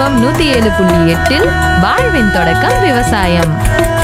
FM நூத்தி ஏழு புள்ளி எட்டில் வாழ்வின் தொடக்கம் விவசாயம்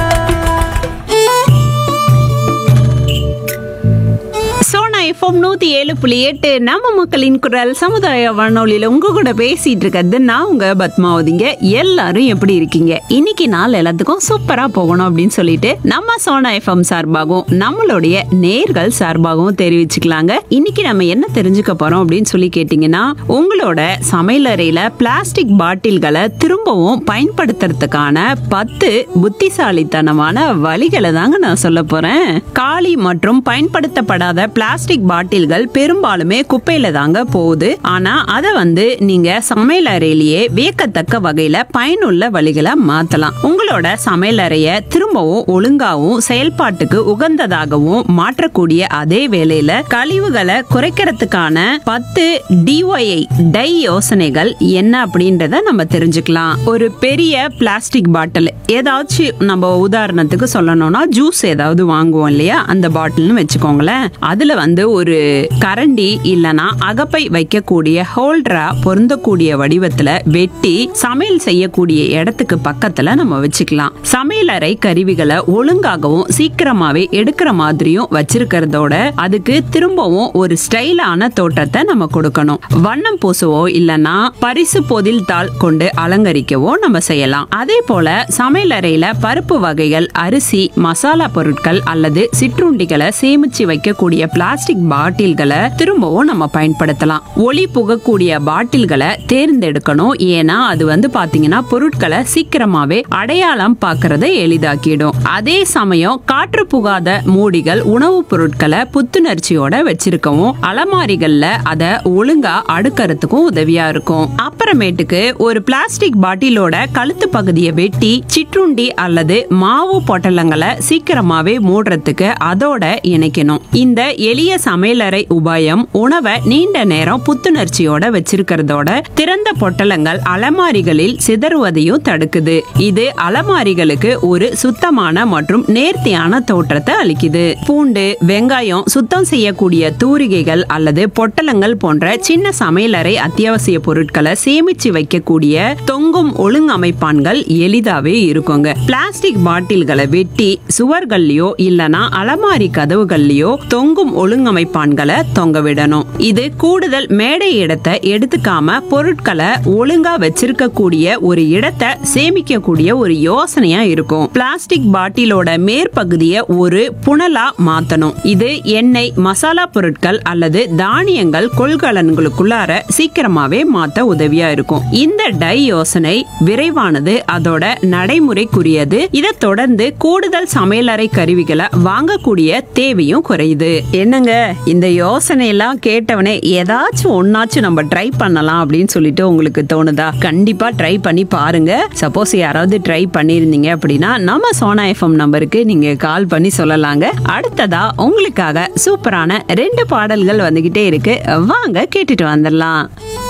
சோனா எஃப்எம் நூத்தி ஏழு புள்ளி எட்டு நம்ம மக்களின் குரல் சமுதாய வானொலியில உங்க கூட பேசிட்டு இருக்கிறது நான் உங்க பத்மாவதிங்க எல்லாரும் எப்படி இருக்கீங்க இன்னைக்கு நாள் எல்லாத்துக்கும் சூப்பரா போகணும் அப்படின்னு சொல்லிட்டு நம்ம சோனா எஃப்எம் சார்பாகவும் நம்மளுடைய நேர்கள் சார்பாகவும் தெரிவிச்சுக்கலாங்க இன்னைக்கு நம்ம என்ன தெரிஞ்சுக்க போறோம் அப்படின்னு சொல்லி கேட்டீங்கன்னா உங்களோட சமையலறையில பிளாஸ்டிக் பாட்டில்களை திரும்பவும் பயன்படுத்துறதுக்கான பத்து புத்திசாலித்தனமான வழிகளை தாங்க நான் சொல்ல போறேன் காலி மற்றும் பயன்படுத்தப்படாத பிளாஸ்டிக் பாட்டில்கள் பெரும்பாலுமே குப்பையில தாங்க போகுது ஆனா அதை வந்து நீங்க சமையல் அறையிலேயே வியக்கத்தக்க வகையில பயனுள்ள வழிகளை மாத்தலாம் உங்களோட சமையல் அறைய திரும்பவும் ஒழுங்காவும் செயல்பாட்டுக்கு உகந்ததாகவும் மாற்றக்கூடிய அதே வேளையில கழிவுகளை குறைக்கிறதுக்கான பத்து டிஒஐ டை யோசனைகள் என்ன அப்படின்றத நம்ம தெரிஞ்சுக்கலாம் ஒரு பெரிய பிளாஸ்டிக் பாட்டில் ஏதாச்சும் நம்ம உதாரணத்துக்கு சொல்லணும்னா ஜூஸ் ஏதாவது வாங்குவோம் இல்லையா அந்த பாட்டில்னு வச்சுக்கோங்களேன் அதுல வந்து ஒரு கரண்டி இல்லனா அகப்பை வைக்கக்கூடிய ஹோல்டரா பொருந்தக்கூடிய வடிவத்துல வெட்டி சமையல் செய்யக்கூடிய இடத்துக்கு பக்கத்துல நம்ம வச்சுக்கலாம் சமையலறை கருவிகளை ஒழுங்காகவும் சீக்கிரமாவே எடுக்கிற மாதிரியும் வச்சிருக்கிறதோட அதுக்கு திரும்பவும் ஒரு ஸ்டைலான தோற்றத்தை நம்ம கொடுக்கணும் வண்ணம் பூசவோ இல்லனா பரிசு பொதில் தாள் கொண்டு அலங்கரிக்கவோ நம்ம செய்யலாம் அதே போல சமையலறையில பருப்பு வகைகள் அரிசி மசாலா பொருட்கள் அல்லது சிற்றுண்டிகளை சேமிச்சு வைக்கக்கூடிய பிளாஸ்டிக் பாட்டில்களை திரும்பவும் நம்ம பயன்படுத்தலாம் ஒளி புகக்கூடிய பாட்டில்களை தேர்ந்தெடுக்கணும் ஏன்னா அது வந்து பாத்தீங்கன்னா பொருட்களை சீக்கிரமாவே அடையாளம் பார்க்கறத எளிதாக்கிடும் அதே சமயம் காற்று புகாத மூடிகள் உணவுப் பொருட்களை புத்துணர்ச்சியோட வச்சிருக்கவும் அலமாரிகள்ல அதை ஒழுங்கா அடுக்கறதுக்கும் உதவியா இருக்கும் அப்புறமேட்டுக்கு ஒரு பிளாஸ்டிக் பாட்டிலோட கழுத்து பகுதியை வெட்டி சிற்றுண்டி அல்லது மாவு பொட்டலங்களை சீக்கிரமாவே மூடுறதுக்கு அதோட இணைக்கணும் இந்த எளிய சமையலறை உபாயம் உணவை நீண்ட நேரம் புத்துணர்ச்சியோட வச்சிருக்கிறதோட திறந்த பொட்டலங்கள் அலமாரிகளில் சிதறுவதையும் தடுக்குது இது அலமாரிகளுக்கு ஒரு சுத்தமான மற்றும் நேர்த்தியான தோற்றத்தை அளிக்குது பூண்டு வெங்காயம் சுத்தம் செய்யக்கூடிய தூரிகைகள் அல்லது பொட்டலங்கள் போன்ற சின்ன சமையலறை அத்தியாவசிய பொருட்களை சேமிச்சு வைக்கக்கூடிய தொங்கும் ஒழுங்கமைப்பான்கள் எளிதாவே இருக்குங்க பிளாஸ்டிக் பாட்டில்களை வெட்டி சுவர்கள்லயோ இல்லனா அலமாரி கதவுகள்லயோ தொங்கும் ஒழுங்கமைப்பான்களை தொங்க விடணும் இது கூடுதல் மேடை இடத்தை எடுத்துக்காம பொருட்களை ஒழுங்கா வச்சிருக்கக்கூடிய ஒரு இடத்தை சேமிக்கக்கூடிய ஒரு யோசனையா இருக்கும் பிளாஸ்டிக் பாட்டிலோட மேற்பகுதியை ஒரு புனலா மாத்தணும் இது எண்ணெய் மசாலா பொருட்கள் அல்லது தானியங்கள் கொள்கலன்களுக்குள்ளார சீக்கிரமாவே மாத்த உதவியா இருக்கும் இந்த டை யோசனை விரைவானது அதோட நடைமுறைக்குரியது இதை தொடர்ந்து கூடுதல் சமையலறை கருவிகளை வாங்கக்கூடிய தேவையும் குறையுது என்னங்க இந்த யோசனை எல்லாம் கேட்டவனே ஏதாச்சும் ஒன்னாச்சும் நம்ம ட்ரை பண்ணலாம் அப்படின்னு சொல்லிட்டு உங்களுக்கு தோணுதா கண்டிப்பா ட்ரை பண்ணி பாருங்க சப்போஸ் யாராவது ட்ரை பண்ணியிருந்தீங்க அப்படின்னா நம்ம சோனா எஃப்எம் நம்பருக்கு நீங்க கால் பண்ணி சொல்லலாங்க அடுத்ததா உங்களுக்காக சூப்பரான ரெண்டு பாடல்கள் வந்துகிட்டே இருக்கு வாங்க கேட்டுட்டு வந்துடலாம்